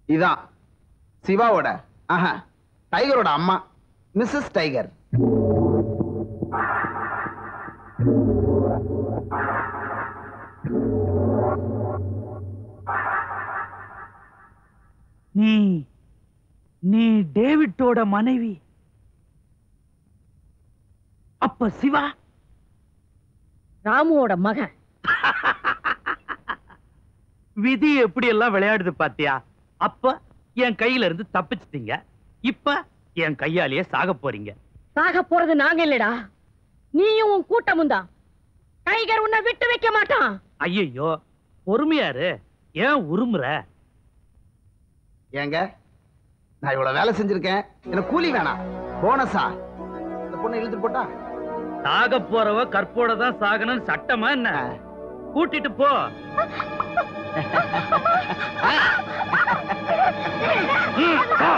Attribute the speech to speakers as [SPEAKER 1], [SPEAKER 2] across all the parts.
[SPEAKER 1] இதான் சிவாவோட ஆஹா டைகரோட அம்மா Mrs tiger
[SPEAKER 2] நீ நீ டேவிட்டோட மனைவி அப்ப சிவா
[SPEAKER 3] ராமுவோட மகன்
[SPEAKER 2] விதி எப்படி எல்லாம் விளையாடுது பாத்தியா அப்ப என் கையில இருந்து தப்பிச்சிட்டீங்க இப்ப என் கையாலேயே சாக போறீங்க
[SPEAKER 3] சாக போறது நாங்க இல்லடா நீயும் உன் கூட்டமும் தான் டைகர் உன்னை விட்டு வைக்க மாட்டான்
[SPEAKER 2] ஐயோ பொறுமையாரு ஏன் உருமுற
[SPEAKER 1] ஏங்க நான் இவ்வளவு வேலை செஞ்சிருக்கேன் எனக்கு கூலி வேணாம் போனஸா இந்த பொண்ணை இழுத்துட்டு போட்டா
[SPEAKER 2] சாக போறவ கற்போட தான் சாகணும்னு சட்டமா என்ன கூட்டிட்டு போ ம், போ.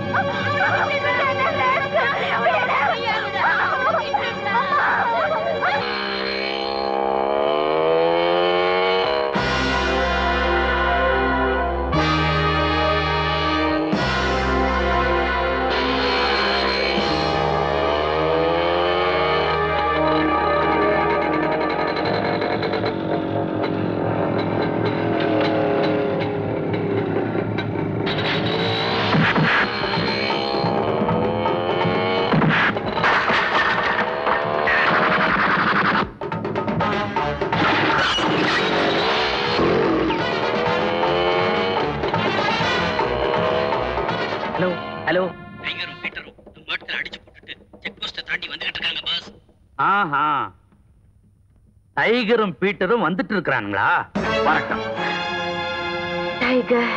[SPEAKER 4] ஹலோ ஹலோ
[SPEAKER 5] டைகரும் பீட்டரும் நம்ம இடத்துல அடிச்சு போட்டுட்டு செக் போஸ்ட தாண்டி வந்துகிட்டு இருக்காங்க பாஸ்
[SPEAKER 2] ஆஹா டைகரும் பீட்டரும் வந்துட்டு இருக்கிறானுங்களா வரட்டும்
[SPEAKER 3] டைகர்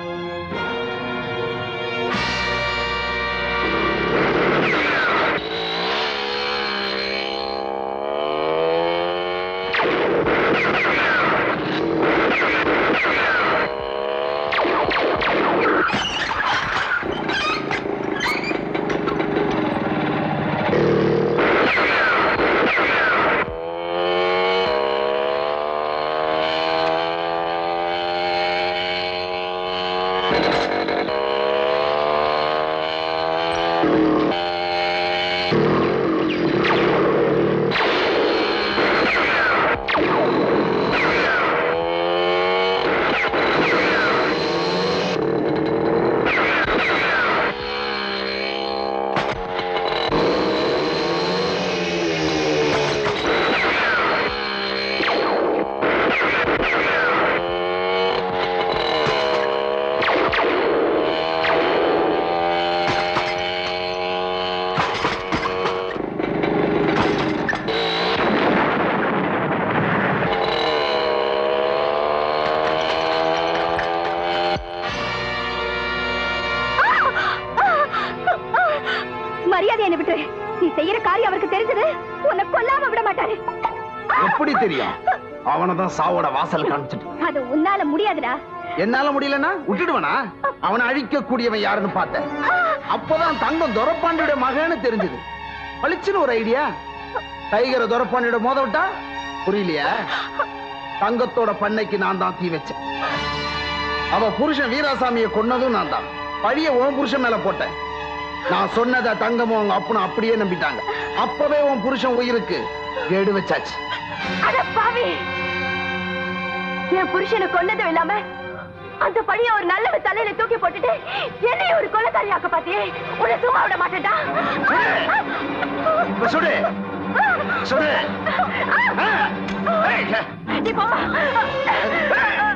[SPEAKER 6] மரியாதை என்ன விட்டு நீ செய்யற காரியம் அவருக்கு தெரிஞ்சது உன்னை கொல்லாம விட மாட்டாரு
[SPEAKER 1] எப்படி தெரியும் அவனதான் சாவோட வாசல் காமிச்சிட்டு
[SPEAKER 6] அது உன்னால முடியாதுடா
[SPEAKER 1] என்னால முடியலன்னா விட்டுடுவனா அவனை அழிக்க கூடியவன் யாருன்னு பார்த்தேன் அப்பதான் தங்கம் துரப்பாண்டியோட மகன்னு தெரிஞ்சது பளிச்சுன்னு ஒரு ஐடியா டைகரை துரப்பாண்டியோட மோத விட்டா புரியலையா தங்கத்தோட பண்ணைக்கு நான் தான் தீ வச்சேன் அவ புருஷன் வீராசாமியை கொன்னதும் நான் தான் பழிய உன் புருஷன் மேல போட்டேன் நான் சொன்னதை தங்கமும் அவங்க அப்பனும் அப்படியே நம்பிட்டாங்க அப்பவே உன் புருஷன் உயிருக்கு கேடு வச்சாச்சு
[SPEAKER 6] அட பாவி என் புருஷனை கொன்னதும் இல்லாம அந்த பழிய ஒரு நல்லவ தலையில தூக்கி போட்டுட்டு என்னைய ஒரு கொலைக்காரியாக்க பாத்தியே உன்னை சும்மா விட மாட்டேன்டா
[SPEAKER 1] இப்ப சுடு சுடு
[SPEAKER 6] நீ போமா